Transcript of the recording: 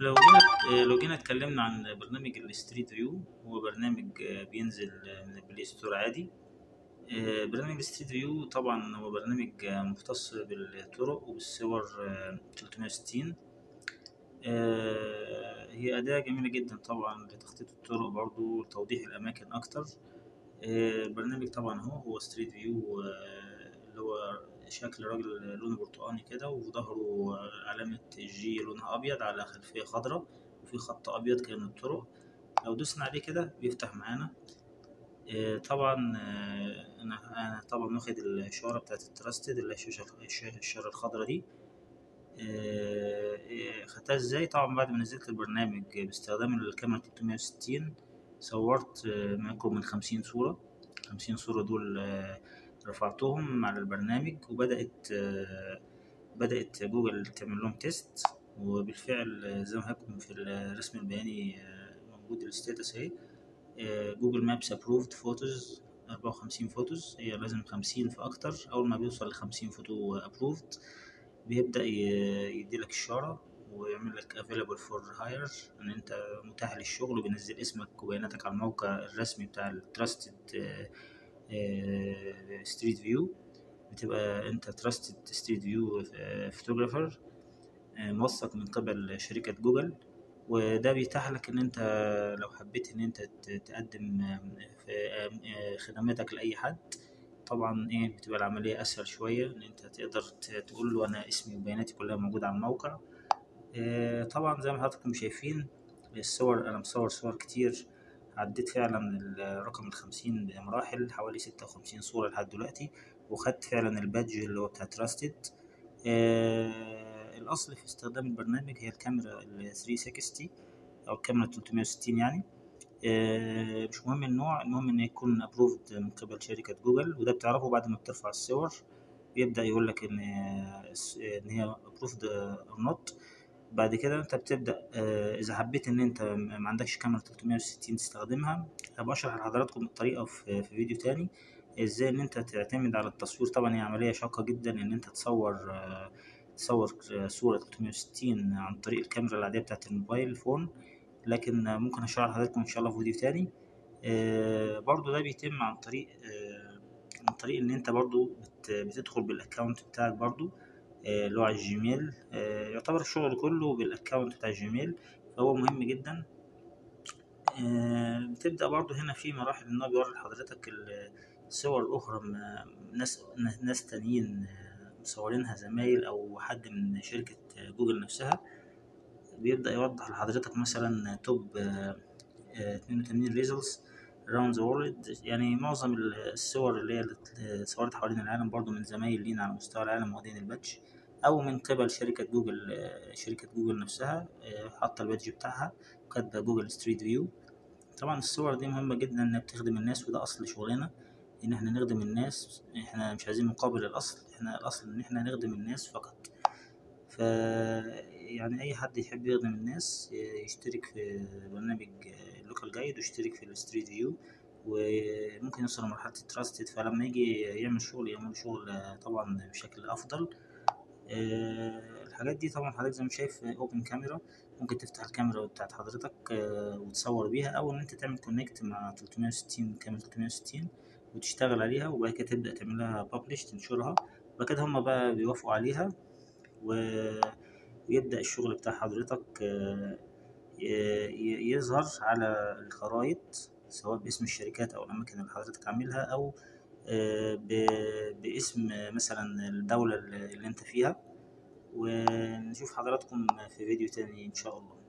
لو جينا لو جينا اتكلمنا عن برنامج الستريت فيو هو برنامج بينزل من البلاي ستور عادي برنامج الستريت فيو طبعا هو برنامج مختص بالطرق وبالصور 360 هي أداة جميلة جدا طبعا لتخطيط الطرق برضو وتوضيح الأماكن أكتر البرنامج طبعا هو هو ستريت فيو اللي هو شكل راجل لونه برتقاني كده وفي ظهره علامة جي لونها أبيض على خلفية خضراء وفي خط أبيض كده من الطرق لو دوسنا عليه كده بيفتح معانا طبعا أنا أنا طبعا واخد الإشارة بتاعت التراستد اللي هي الإشارة الخضراء دي خدتها ازاي طبعا بعد ما نزلت البرنامج باستخدام الكاميرا 360 صورت ما يقرب من خمسين صورة خمسين صورة دول رفعتهم على البرنامج وبدأت بدأت جوجل تعمل لهم تيست وبالفعل زي ما هيكون في الرسم البياني موجود الستاتس اهي جوجل مابس ابروفد فوتوز أربعة وخمسين فوتوز هي لازم خمسين فأكتر أول ما بيوصل لخمسين فوتو ابروفد بيبدأ يديلك إشارة ويعمل لك available for hire إن أنت متاح للشغل وبينزل اسمك وبياناتك على الموقع الرسمي بتاع التراستد ستريت فيو بتبقى أنت تراستد ستريت فيو فوتوغرافر موثق من قبل شركة جوجل وده بيتاح لك إن أنت لو حبيت إن أنت تقدم خدماتك لأي حد طبعا ايه بتبقى العملية اسهل شوية ان انت تقدر تقول له انا اسمي وبياناتي كلها موجودة على الموقع إيه طبعا زي ما حضراتكم شايفين الصور انا مصور صور كتير عديت فعلا الرقم الخمسين بمراحل حوالي ستة وخمسين صورة لحد دلوقتي وخدت فعلا البادج اللي هو بتاع تراستد إيه الاصل في استخدام البرنامج هي الكاميرا ال 360 او الكاميرا 360 يعني مش مهم النوع المهم ان يكون ابروفد من قبل شركة جوجل وده بتعرفه بعد ما بترفع الصور بيبدأ يقول لك ان ان هي ابروفد اور نوت بعد كده انت بتبدأ اذا حبيت ان انت ما عندكش كاميرا 360 تستخدمها هبقى اشرح لحضراتكم الطريقة في فيديو تاني ازاي ان انت تعتمد على التصوير طبعا هي عملية شاقة جدا ان انت تصور تصور صورة 360 عن طريق الكاميرا العادية بتاعت الموبايل فون لكن ممكن اشرح لحضراتكم ان شاء الله في فيديو تاني آه برضو ده بيتم عن طريق آه عن طريق ان انت برضو بت بتدخل بالاكونت بتاعك برضو آه اللي هو على الجيميل آه يعتبر الشغل كله بالاكونت بتاع الجيميل فهو مهم جدا آه بتبدأ برضو هنا في مراحل ان هو بيوري لحضرتك الصور اخرى ناس ناس تانيين مصورينها زمايل او حد من شركة جوجل نفسها بيبدأ يوضح لحضرتك مثلا توب اتنين وتمانين ريزلتس around the world يعني معظم الصور اللي هي صورت حوالين العالم برضو من زمايل لينا على مستوى العالم واخدين البادج أو من قبل شركة جوجل شركة جوجل نفسها حاطة البادج بتاعها وكاتبة جوجل ستريت فيو طبعا الصور دي مهمة جدا إنها بتخدم الناس وده أصل شغلنا إن احنا نخدم الناس احنا مش عايزين مقابل الأصل احنا الأصل إن احنا نخدم الناس فقط ف يعني اي حد يحب يخدم الناس يشترك في برنامج لوكال جايد ويشترك في الستريت فيو وممكن يوصل لمرحلة التراستد فلما يجي يعمل شغل يعمل شغل طبعا بشكل افضل الحاجات دي طبعا حضرتك زي ما شايف اوبن كاميرا ممكن تفتح الكاميرا بتاعت حضرتك وتصور بيها او ان انت تعمل كونكت مع 360 كاميرا 360 وتشتغل عليها وبعد كده تبدأ تعملها بابليش تنشرها وبعد كده هما بقى بيوافقوا عليها ويبدأ الشغل بتاع حضرتك يظهر على الخرائط سواء باسم الشركات أو الأماكن اللي حضرتك عاملها أو باسم مثلا الدولة اللي أنت فيها ونشوف حضراتكم في فيديو تاني إن شاء الله